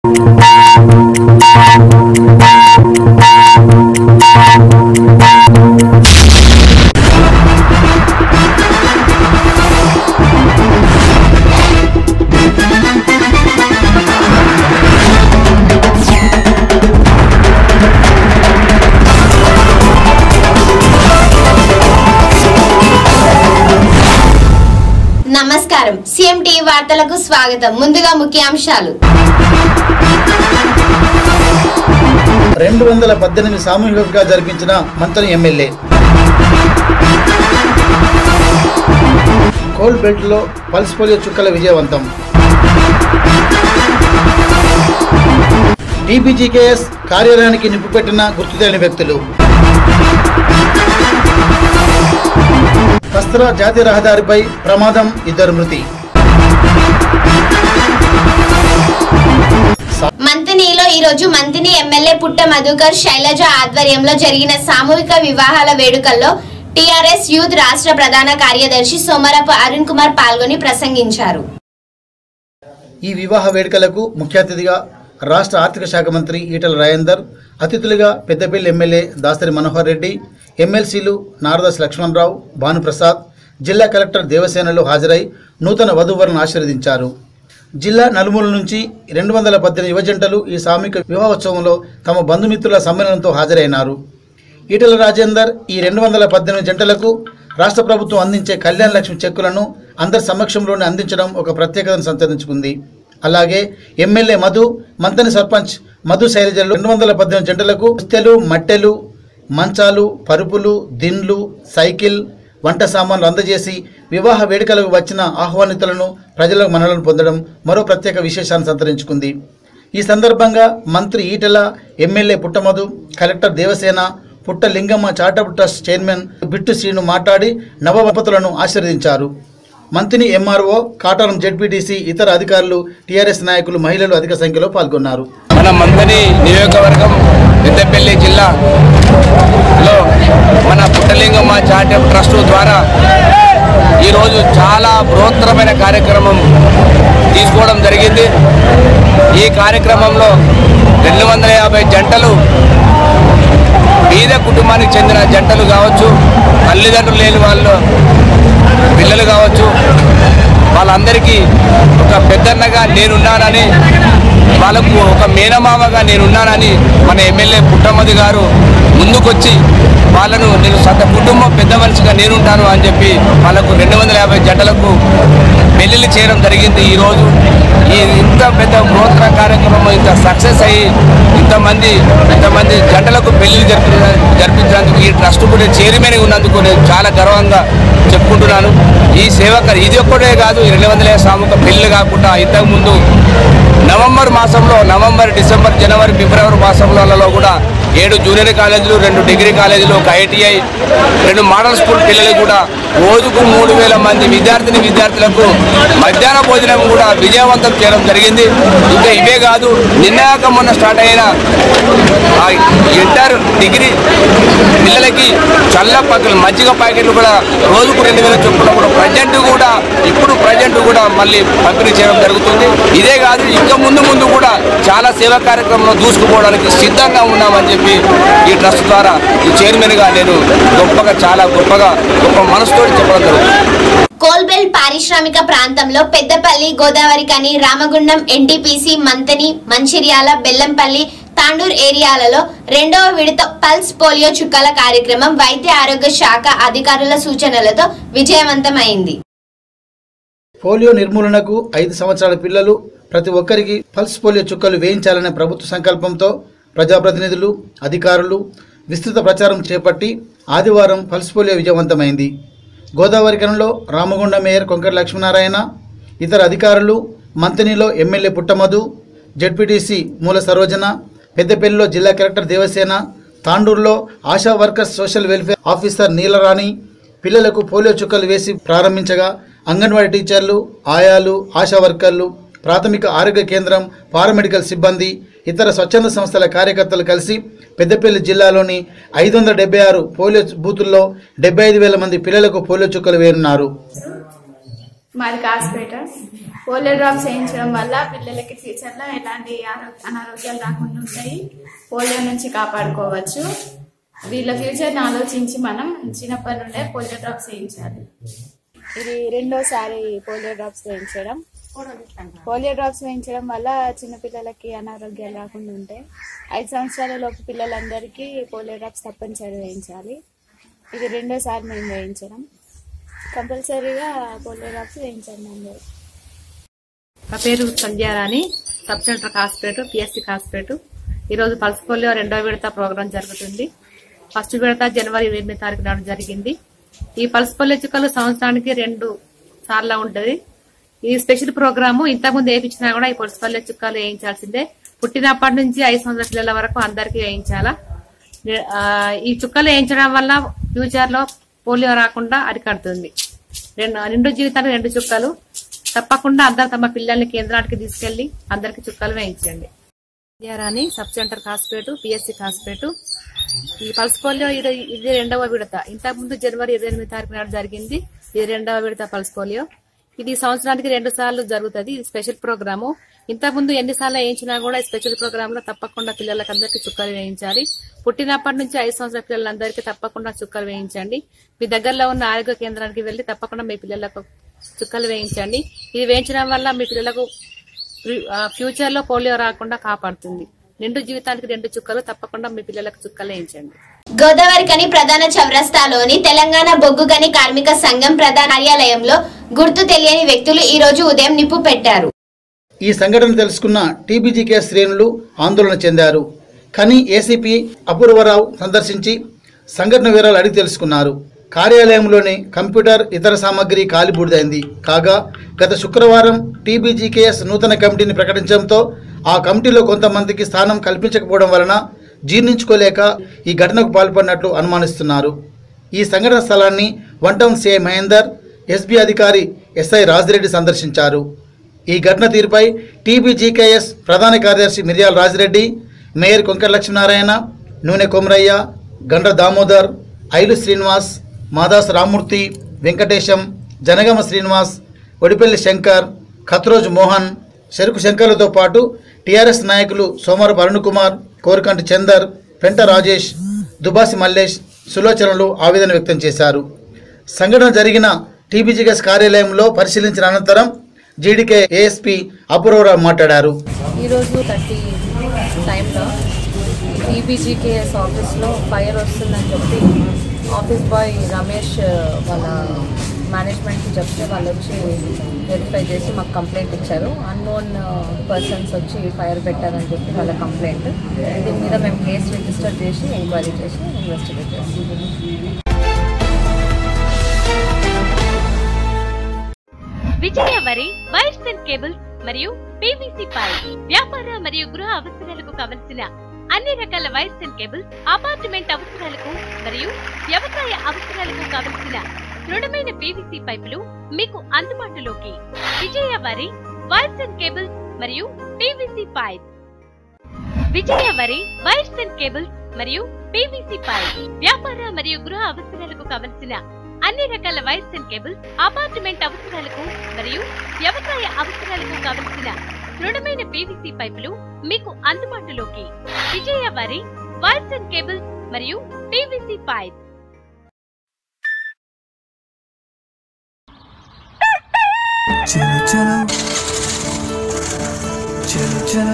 నమస్కారం CM TV వార్తలకు స్వాగతం ముందుగా ముఖ్యాంశాలు రెండు వందల పద్దెనిమిది సామూహికంగా జరిపించిన మంత్రి ఎమ్మెల్యే కోల్డ్ బెల్ట్లో పల్స్ పోలియో చుక్కల విజయవంతం టీబీజీకేఎస్ కార్యాలయానికి నిప్పుపెట్టిన గుర్తు తెలియని వ్యక్తులు వస్త్ర జాతీయ రహదారిపై ప్రమాదం ఇద్దరు మృతి మంతినిలో ఈ రోజు మంతిని ఎమ్మెల్యే పుట్ట మధుకర్ శైలజ ఆధ్వర్యంలో జరిగిన సామూహిక వివాహాల వేడుకల్లో టిఆర్ఎస్ యూత్ రాష్ట్ర ప్రధాన కార్యదర్శి సోమరపు అరుణ్ కుమార్ పాల్గొని ప్రసంగించారు ఈ వివాహ వేడుకలకు ముఖ్య అతిథిగా రాష్ట్ర ఆర్థిక శాఖ మంత్రి ఈటల రాజేందర్ అతిథులుగా పెద్దపల్లి ఎమ్మెల్యే దాసరి మనోహర్ రెడ్డి ఎమ్మెల్సీలు నారదాస్ లక్ష్మణరావు భానుప్రసాద్ జిల్లా కలెక్టర్ దేవసేనలు హాజరై నూతన వధూవరులను ఆశీర్వదించారు జిల్లా నలుమూల నుంచి రెండు వందల పద్దెనిమిది యువజంటలు ఈ సామూహిక వివాహోత్సవంలో తమ బంధుమిత్రుల సమ్మేళనంతో హాజరైనారు ఈటల రాజేందర్ ఈ రెండు వందల పద్దెనిమిది జంటలకు రాష్ట్ర ప్రభుత్వం అందించే కళ్యాణ లక్ష్మి చెక్కులను అందరి సమక్షంలోనే అందించడం ఒక ప్రత్యేకతను సంతరించుకుంది అలాగే ఎమ్మెల్యే మధు మంతని సర్పంచ్ మధు శైలజలు రెండు వందల పద్దెనిమిది జంటలకు పుస్తెలు మట్టెలు మంచాలు పరుపులు దిండ్లు సైకిల్ వంట సామాన్లు అందజేసి వివాహ వేడుకలకు వచ్చిన ఆహ్వానితులను ప్రజలకు మనలను పొందడం మరో ప్రత్యేక విశేషాన్ని సంతరించుకుంది ఈ సందర్భంగా మంత్రి Etela MLA Putta Madhu collector Devasena Putta Lingamma charitable trust chairman Bittu Srinu మాట్లాడి నవదంపతులను ఆశీర్వదించారు మంత్రిని ఎంఆర్ఓ కాటారం జెడ్పీటీసీ ఇతర అధికారులు టీఆర్ఎస్ నాయకులు మహిళలు అధిక సంఖ్యలో పాల్గొన్నారు మన మంతని నియోజకవర్గం పెద్దపల్లి జిల్లాలో మన పుట్టలింగమ్మ చారిటబుల్ ట్రస్ట్ ద్వారా ఈరోజు చాలా బృహత్తరమైన కార్యక్రమం తీసుకోవడం జరిగింది ఈ కార్యక్రమంలో రెండు వందల యాభై జంటలు బీద కుటుంబానికి చెందిన జంటలు కావచ్చు తల్లిదండ్రులు లేని వాళ్ళు పిల్లలు కావచ్చు వాళ్ళందరికీ ఒక పెద్దన్నగా నేనున్నానని వాళ్ళకు ఒక మేనమామగా నేనున్నానని మన ఎమ్మెల్యే పుట్టమది గారు ముందుకొచ్చి వాళ్ళను నేను సొంత కుటుంబం పెద్ద మనిషిగా నేనుంటాను అని చెప్పి వాళ్ళకు రెండు వందల యాభై జంటలకు పెళ్లిళ్ళు చేయడం జరిగింది ఈరోజు ఈ ఇంత పెద్ద బృహత్తర కార్యక్రమం ఇంత సక్సెస్ అయ్యి ఇంతమంది ఇంతమంది జంటలకు పెళ్లిళ్ళు జరిపి జరిపించినందుకు ఈ ట్రస్ట్ కూడా చైర్మన్ ఉన్నందుకు నేను చాలా గర్వంగా చెప్పుకుంటున్నాను ఈ సేవక ఇది ఒక్కటే కాదు ఈ రెండు వందల సాముక పెళ్లి కాకుండా ఇంతకుముందు నవంబర్ మాసంలో నవంబర్ డిసెంబర్ జనవరి ఫిబ్రవరి మాసంలో కూడా ఏడు జూనియర్ కాలేజీలు రెండు డిగ్రీ కాలేజీలు ఒక ఐటీఐ రెండు మోడల్ స్కూల్ పిల్లలు కూడా రోజుకు మూడు వేల మంది విద్యార్థిని విద్యార్థులకు మధ్యాహ్న భోజనం కూడా విజయవంతం చేయడం జరిగింది ఇంకా ఇవే కాదు నిన్నాక మొన్న స్టార్ట్ అయిన ఆ ఇంటర్ డిగ్రీ పిల్లలకి చల్ల పక్కలు మజ్జిగ ప్యాకెట్లు కూడా రోజుకు రెండు వేల చొప్పున కూడా ప్రజెంట్ కూడా ఇప్పుడు ప్రజెంట్ కూడా మళ్ళీ పంపిణీ చేయడం జరుగుతుంది ఇదే కాదు ఇంకా ముందు ముందు కూడా చాలా సేవా కార్యక్రమంలో దూసుకుపోవడానికి సిద్ధంగా ఉన్నామని చెప్పి ఈ ట్రస్ట్ ద్వారా ఈ చైర్మన్గా నేను గొప్పగా చాలా గొప్పగా గొప్ప మనసుతోటి చెప్పడం జరుగుతుంది కోల్బెల్ పారిశ్రామిక ప్రాంతంలో పెద్దపల్లి గోదావరికని రామగుండం ఎన్టీపీసీ మంతని మంచిర్యాల బెల్లంపల్లి తాండూర్ ఏరియాలలో రెండవ విడత పల్స్ పోలియో చుక్కల కార్యక్రమం వైద్య ఆరోగ్య శాఖ అధికారుల సూచనలతో విజయవంతమైంది పోలియో నిర్మూలనకు ఐదు సంవత్సరాల పిల్లలు ప్రతి ఒక్కరికి పల్స్ పోలియో చుక్కలు వేయించాలనే ప్రభుత్వ సంకల్పంతో ప్రజాప్రతినిధులు అధికారులు విస్తృత ప్రచారం చేపట్టి ఆదివారం పల్స్ పోలియో విజయవంతమైంది గోదావరికరంలో రామగుండ మేయర్ కొంకర లక్ష్మీనారాయణ ఇతర అధికారులు మంతనిలో ఎమ్మెల్యే పుట్టమధు జడ్పీటీసీ మూల సరోజన పెద్దపల్లిలో జిల్లా కలెక్టర్ దేవసేన తాండూరులో Asha workers social welfare officer Neelarani పిల్లలకు పోలియో చుక్కలు వేసి ప్రారంభించగా అంగన్వాడీ టీచర్లు ఆయాలు ఆశా వర్కర్లు ప్రాథమిక ఆరోగ్య కేంద్రం పారామెడికల్ సిబ్బంది ఇతర స్వచ్ఛంద సంస్థల కార్యకర్తలు కలిసి పెద్దపల్లి జిల్లాలోని ఐదు వందల డెబ్బై ఆరు పోలియో బూతుల్లో డెబ్బై ఐదు వేల మంది పిల్లలకు పోలియో చుక్కలు వేయనున్నారు మాది కాస్పేట పోలియో డ్రాప్స్ వేయించడం వల్ల పిల్లలకి ఫ్యూచర్లో ఎలాంటి ఆరో- అనారోగ్యాలు రాకుండా ఉంటాయి పోలియో నుంచి కాపాడుకోవచ్చు వీళ్ళ ఫ్యూచర్ని ఆలోచించి మనం చిన్నప్పటి నుండే పోలియో డ్రాప్స్ వేయించాలి ఇది రెండోసారి పోలియో డ్రాప్స్ వేయించడం పోలియో డ్రాప్స్ వేయించడం వల్ల చిన్నపిల్లలకి అనారోగ్యాలు రాకుండా ఉంటాయి ఐదు సంవత్సరాల లోపు పిల్లలందరికీ పోలియో డ్రాప్స్ తప్పనిసరి వేయించాలి ఇది రెండోసారి మేము వేయించడం కంపల్సరీగా పోలియో డ్రాప్స్ వేయించండి అందరూ నా పేరు Sandhyarani sub centre Kaspet PSC Kaspet ఈరోజు పల్స్ పోలియో రెండో విడత ప్రోగ్రాం జరుగుతుంది ఫస్ట్ విడత జనవరి ఎనిమిది తారీఖు నాడు జరిగింది ఈ పల్స్ పోలియో చుక్కలు సంవత్సరానికి రెండు సార్లు ఉంటది ఈ స్పెషల్ ప్రోగ్రాము ఇంతకుముందు వేయించినా కూడా ఈ పల్స్ పోలియో చుక్కలు వేయించాల్సిందే పుట్టినప్పటి నుంచి ఐదు సంవత్సరాల పిల్లల వరకు అందరికీ వేయించాలా ఆ, ఈ చుక్కలు వేయించడం వల్ల ఫ్యూచర్ లో పోలియో రాకుండా అరికడుతుంది రెండు నిండు జీవితానికి రెండు చుక్కలు తప్పకుండా అందరు తమ పిల్లల్ని కేంద్రానికి తీసుకెళ్లి అందరికి చుక్కలు వేయించండి Vidyarani sub centre Kaspet PSC Kaspet ఈ పల్స్ పోలియో ఇది ఇది రెండవ విడత ఇంతకు ముందు జనవరి ఇరవై ఎనిమిది తారీఖు నాడు జరిగింది ఇది రెండవ విడత పల్స్ పోలియో ఇది సంవత్సరానికి రెండు సార్లు జరుగుతుంది ఇది స్పెషల్ ప్రోగ్రాము ఇంతకు ముందు ఎన్నిసార్లు వేయించినా కూడా ఈ స్పెషల్ ప్రోగ్రామ్ లో తప్పకుండా పిల్లలకు అందరికీ చుక్కలు వేయించాలి పుట్టినప్పటి నుంచి ఐదు సంవత్సరాల పిల్లలందరికీ తప్పకుండా చుక్కలు వేయించండి మీ దగ్గరలో ఉన్న ఆరోగ్య కేంద్రానికి వెళ్లి తప్పకుండా మీ పిల్లలకు చుక్కలు వేయించండి ఇది వేయించడం వల్ల మీ పిల్లలకు ఫ్యూచర్ లో పోలియో రాకుండా కాపాడుతుంది నిండు జీవితానికి రెండు చుక్కలు తప్పకుండా మీ పిల్లలకు చుక్కలు వేయించండి గోదావరికని ప్రధాన చౌరస్తాలోని తెలంగాణ బొగ్గు గని కార్మిక సంఘం ప్రధాన కార్యాలయంలో గుర్తు తెలియని వ్యక్తులు ఈ రోజు ఉదయం నిప్పు పెట్టారు ఈ సంఘటన తెలుసుకున్న టీబీజీకే శ్రేణులు ఆందోళన చెందారు కానీ ఏసీపీ అపూర్వరావు సందర్శించి సంఘటన వివరాలు అడిగి తెలుసుకున్నారు కార్యాలయంలోని కంప్యూటర్ ఇతర సామాగ్రి కాలిబూడిదైంది కాగా గత శుక్రవారం టీబీజీకేఎస్ నూతన కమిటీని ప్రకటించడంతో ఆ కమిటీలో కొంతమందికి స్థానం కల్పించకపోవడం వలన జీర్ణించుకోలేక ఈ ఘటనకు పాల్పడినట్లు అనుమానిస్తున్నారు ఈ సంఘటన స్థలాన్ని one town CI Mahender SB అధికారి ఎస్ఐ రాజిరెడ్డి సందర్శించారు ఈ ఘటన తీరుపై టీబీజీకేఎస్ ప్రధాన కార్యదర్శి మిర్యాల రాజిరెడ్డి మేయర్ కొంకర లక్ష్మీనారాయణ నూనె కొమరయ్య గండ్ర దామోదర్ ఐలు శ్రీనివాస్ మాదాస్ రామూర్తి వెంకటేశం జనగమ శ్రీనివాస్ ఒడిపల్లి శంకర్ ఖత్రోజ్ మోహన్ చెరుకు శంకర్లతో పాటు టీఆర్ఎస్ నాయకులు సోమరపు అరుణ్ కుమార్ కోరకంటి చందర్ పెంట రాజేష్ దుబాసి మల్లేష్ సులోచనలు ఆవేదన వ్యక్తం చేశారు సంఘటన జరిగిన టీబీజీఎస్ కార్యాలయంలో పరిశీలించిన అనంతరం జీడీకే ఏఎస్పీ అపూర్వరావు మాట్లాడారు ఈరోజు థర్టీ టైంలో టీబీజీకేఎస్ ఆఫీస్లో ఫైర్ వస్తుందని చెప్పి ఆఫీస్ బాయ్ రమేష్ వాళ్ళ మేనేజ్మెంట్కి చెప్తే వాళ్ళు వచ్చి వెరిఫై చేసి మాకు కంప్లైంట్ ఇచ్చారు అన్నోన్ పర్సన్స్ వచ్చి ఫైర్ పెట్టారని చెప్పి వాళ్ళ కంప్లైంట్ దీని మీద మేము కేసు రిజిస్టర్ చేసి ఎంక్వైరీ చేసి ఇన్వెస్టిగేట్ చేస్తాం విజయ వరి వైర్స్ అండ్ కేబుల్స్ మరియు పీవీసీ పైప్ వ్యాపార మరియు గృహ అవసరాలకు కావలసిన అన్ని రకాల వైర్స్ అండ్ కేబుల్స్ అపార్ట్మెంట్ అవసరాలకు మరియు వ్యవసాయ అవసరాలకు కావలసిన దృఢమైన పీవీసీ పైపులు మీకు అందుబాటులోకి విజయ వరి వైర్స్ అండ్ కేబుల్స్ మరియు పీవీసీ పైప్ విజయ వరి వైర్స్ అండ్ కేబుల్స్ మరియు పీవీసీ పైప్ వ్యాపార మరియు గృహ అవసరాలకు కావలసిన అన్ని రకాల వైర్స్ అండ్ కేబుల్స్ అపార్ట్మెంట్ అవసరాలకు మరియు వ్యవసాయ అవసరాలకు కావలసిన దృఢమైన పీవీసీ పైపులు మీకు అందుబాటులోకి విజయ వరి వైర్స్ అండ్ కేబుల్స్ మరియు పీవీసీ పైప్ చలో చలో చలో చలో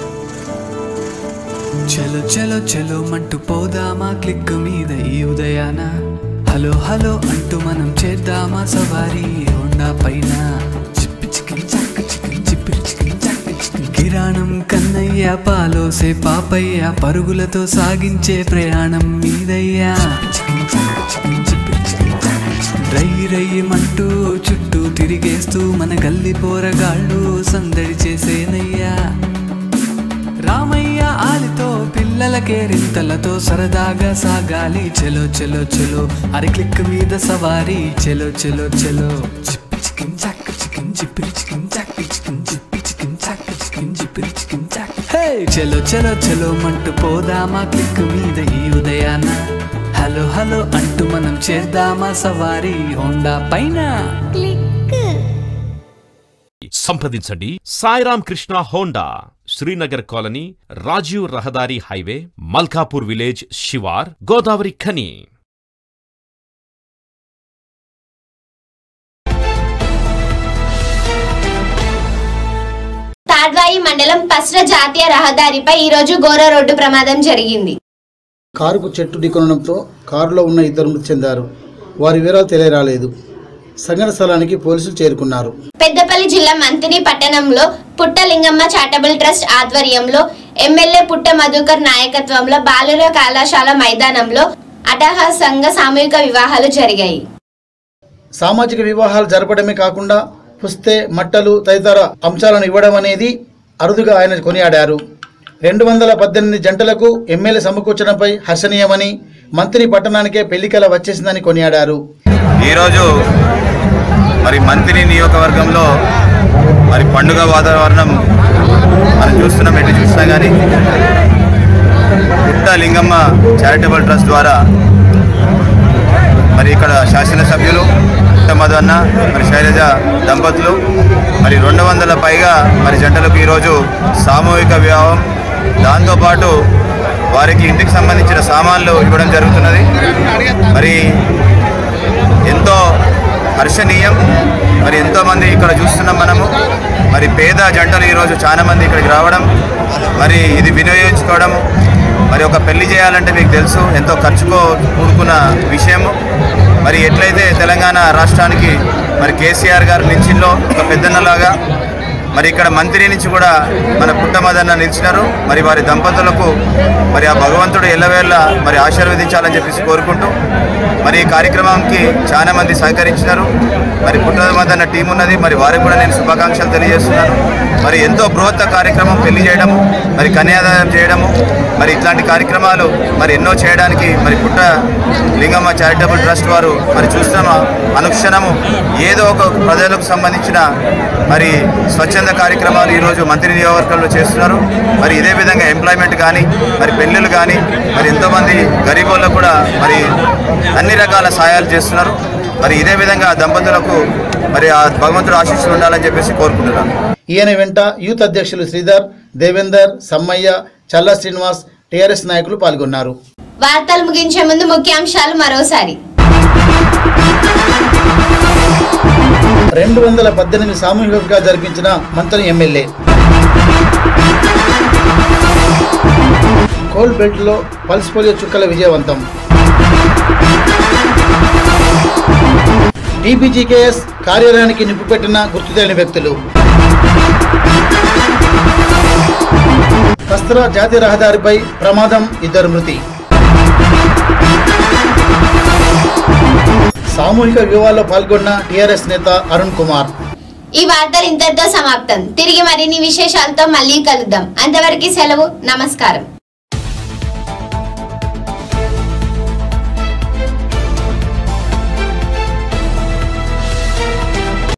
చలో చలో చలో మంటూ పోదామా క్లిక్ మీద ఈ ఉదయాన హలో హలో అంటూ మనం చేద్దామా సవారీ హోండా పైన చిప్పి చికిన్ చాక్ చికిన్ చిప్పిరి చికిన్ చాక్ చికిన్ కిరాణం కన్నయ్య పాలోసే పాపయ్య పరుగులతో సాగించే ప్రయాణం మీదయ్యా చికిన్ చాక్ చికిన్ చిప్పిరి చికిన్ చాక్ చికిన్ రై రయ్యమంటూ చుట్టూ తిరిగేస్తూ మన గల్లి పోరగాళ్ళు సందడి చేసేనయ్యా రామయ్య ఆలితో పిల్లల కేరింతలతో సరదాగా సాగాలి చెలో చెలో చెలో అరి క్లిక్ మీద సవారీ చెలో చెలో చెలో చిప్పి చికిన్ చాక్ చికిన్ చిప్పిరి చికిన్ చాక్ చికిన్ చిప్పి చికిన్ చాక్ చికిన్ చిప్పిరి చికిన్ చాక్ హే చెలో చెలో చెలో మంటూ పోదామా క్లిక్ మీద ఈ ఉదయాన హలో హలో అంటూ మనం చేద్దామా సవారీ హోండా పైన క్లిక్ సంప్రదించండి సాయిరామ్ కృష్ణ హోండా శ్రీనగర్ కాలనీ రాజీవ్ రహదారి హైవే మల్కాపూర్ విలేజ్ శివార్ గోదావరి ఖని తాడ్వాయి మండలం పస్ర జాతీయ రహదారిపై ఈరోజు ఘోర రోడ్డు ప్రమాదం జరిగింది కారుకు చెట్టు ఢీకొనడంతో కారులో ఉన్న ఇద్దరు మృతి చెందారు వారి వివరాలు తెలియరాలేదు సంఘటన స్థలానికి పోలీసులు చేరుకున్నారు పెద్దపల్లి జిల్లా మంతిని పట్టణంలో పుట్టలింగమ్మ చారిటబుల్ ట్రస్ట్ ఆధ్వర్యంలో ఎమ్మెల్యే పుట్ట మధుకర్ నాయకత్వంలో బాలుర కళాశాల మైదానంలో అటహాసంగా సామూహిక వివాహాలు జరిగాయి సామాజిక వివాహాలు జరపడమే కాకుండా పుస్తే మట్టలు తదితర అంశాలను ఇవ్వడం అనేది అరుదుగా ఆయన కొనియాడారు రెండు వందల పద్దెనిమిది జంటలకు ఎమ్మెల్యే సమకూర్చడంపై హర్షణీయమని మంత్రి పట్టణానికే పెళ్లికల వచ్చేసిందని కొనియాడారు ఈరోజు మరి మంత్రి నియోజకవర్గంలో మరి పండుగ వాతావరణం మనం చూస్తున్నాం ఎటు చూసినా కానీ పుట్ట లింగమ్మ చారిటబుల్ ట్రస్ట్ ద్వారా మరి ఇక్కడ శాసనసభ్యులు పుట్ట మధన్న మరి శైలజ దంపతులు మరి రెండు వందల పైగా మరి జంటలకు ఈరోజు సామూహిక వివాహం దాంతోపాటు వారికి ఇంటికి సంబంధించిన సామాన్లు ఇవ్వడం జరుగుతున్నది మరి ఎంతో హర్షణీయం మరి ఎంతోమంది ఇక్కడ చూస్తున్నాం మనము మరి పేద జంటలు ఈరోజు చాలా మంది ఇక్కడికి రావడం మరి ఇది వినియోగించుకోవడం మరి ఒక పెళ్లి చేయాలంటే మీకు తెలుసు ఎంతో ఖర్చుకో కూడుకున్న విషయము మరి ఎట్లయితే తెలంగాణ రాష్ట్రానికి మరి కేసీఆర్ గారు నిలిచిందో ఒక పెద్దన్నలాగా మరి ఇక్కడ మంత్రి నుంచి కూడా మన పుట్టమదన్న నిలిచినారు మరి వారి దంపతులకు మరి ఆ భగవంతుడు ఎల్లవేళ్ళ మరి ఆశీర్వదించాలని చెప్పేసి కోరుకుంటూ మరి ఈ కార్యక్రమానికి చాలా మంది సహకరించినారు మరి పుట్టమదన్న టీం ఉన్నది మరి వారికి కూడా నేను శుభాకాంక్షలు తెలియజేస్తున్నాను మరి ఎంతో బృహత్త కార్యక్రమం పెళ్లి చేయడము మరి కన్యాదానం చేయడము మరి ఇట్లాంటి కార్యక్రమాలు మరి ఎన్నో చేయడానికి మరి పుట్ట లింగమ్మ చారిటబుల్ ట్రస్ట్ వారు మరి చూస్తున్నాము అనుక్షణము ఏదో ఒక ప్రజలకు సంబంధించిన మరి స్వచ్ఛంద కార్యక్రమాలు ఈరోజు మంత్రి నియోజకవర్గంలో చేస్తున్నారు మరి ఇదే విధంగా ఎంప్లాయ్మెంట్ కానీ మరి పెళ్ళిళ్ళు కానీ మరి ఎంతోమంది గరీబులకు కూడా మరి అన్ని రకాల సహాయాలు చేస్తున్నారు మరి ఇదే విధంగా దంపతులకు మరి ఆ భగవంతుడు ఆశీస్సులు ఉండాలని చెప్పేసి కోరుకుంటున్నాను ఈయన వెంట యూత్ అధ్యక్షులు శ్రీధర్ దేవేందర్ సమ్మయ్య చల్లా శ్రీనివాస్ టీఆర్ఎస్ నాయకులు పాల్గొన్నారు వార్తలు ముగించే ముందు ముఖ్యాంశాలు మరోసారి రెండు వందల పద్దెనిమిది సామూహికంగా జరిపించిన మంత్రి ఎమ్మెల్యే కోల్ బెల్ట్లో పల్స్ పోలియో చుక్కల విజయవంతం టీబీజీకేఎస్ కార్యాలయానికి నిప్పుపెట్టిన గుర్తు తెలియని వ్యక్తులు వస్త్ర జాతీయ రహదారిపై ప్రమాదం ఇద్దరు మృతి సామూహిక వివాహాల్లో పాల్గొన్న టీఆర్ఎస్ నేత అరుణ్ కుమార్ ఈ వార్తలు ఇంతటితో సమాప్తం తిరిగి మరిన్ని విశేషాలతో మళ్ళీ కలుద్దాం అంతవరకు సెలవు నమస్కారం